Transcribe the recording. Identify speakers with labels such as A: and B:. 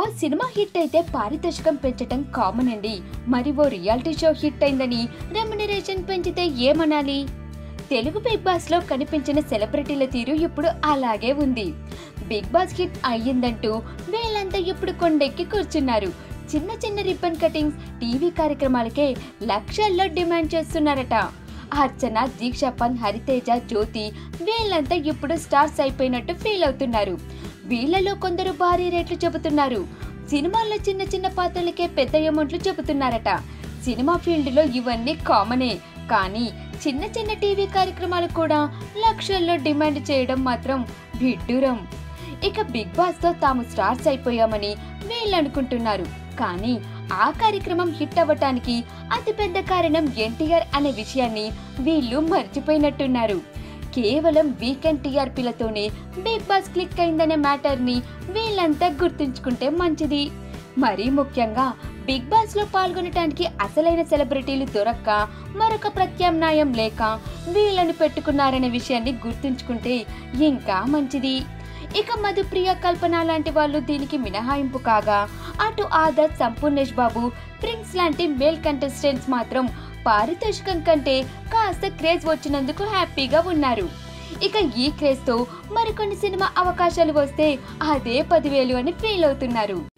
A: cinema hit అయితే పారితోషికం పెంచటం కామన్ అండి మరి ఓ రియాలిటీ షో హిట్ అయిందని రెమ్యునరేషన్ పెంచితే ఏమనాలి తెలుగు బిగ్ బాస్ లో కనిపించిన సెలబ్రిటీల తీరు ఇప్పుడు అలాగే ఉంది బిగ్ బాస్ హిట్ అయ్యిందంటూ వీళ్ళంతా ఇప్పుడు కొండెక్కి కూర్చున్నారు చిన్న చిన్న రిబ్బన్ కటింగ్స్ టీవీ కార్యక్రమాలకే లక్షల్లో డిమాండ్ చేస్తున్నారట అర్చన దీక్ష పన్ హరితేజ జ్యోతి వీళ్ళంతా ఇప్పుడు స్టార్స్ అయిపోయినట్టు ఫీల్ అవుతున్నారు వీళ్ళలో కొందరు భారీ రేట్లు చెబుతున్నారు సినిమాల్లో చిన్న చిన్న పాత్రలకే పెద్ద అమౌంట్లు చెబుతున్నారట సినిమా ఫీల్డ్లో ఇవన్నీ కామనే కానీ చిన్న చిన్న టీవీ కార్యక్రమాలు కూడా లక్షల్లో డిమాండ్ చేయడం మాత్రం విడ్డూరం ఇక బిగ్ బాస్ తో తాము స్టార్స్ అయిపోయామని వీళ్ళు అనుకుంటున్నారు కానీ ఆ కార్యక్రమం హిట్ అవ్వటానికి అతిపెద్ద కారణం ఎన్టీఆర్ అనే విషయాన్ని వీళ్ళు మర్చిపోయినట్టున్నారు కేవలం వీకెండ్ టీఆర్పీలతోనే బిగ్ బాస్ క్లిక్ అయిందనే మ్యాటర్ని వీళ్ళంతా గుర్తుంచుకుంటే మంచిది మరీ ముఖ్యంగా బిగ్ బాస్ లో పాల్గొనటానికి అసలైన సెలబ్రిటీలు దొరక్క మరొక ప్రత్యామ్నాయం లేక వీళ్ళని పెట్టుకున్నారనే విషయాన్ని గుర్తుంచుకుంటే ఇంకా మంచిది ఇక మధుప్రియ కల్పన లాంటి వాళ్ళు దీనికి మినహాయింపు కాగా అటు ఆదర్శ్ సంపూర్ణేష్ బాబు ప్రిన్స్ లాంటి మేల్ కంటెస్టెంట్స్ మాత్రం పారితోషికం కంటే కాస్త క్రేజ్ వచ్చినందుకు హ్యాపీగా ఉన్నారు ఇక ఈ క్రేజ్తో మరికొన్ని సినిమా అవకాశాలు వస్తే అదే పదివేలు అని ఫీల్ అవుతున్నారు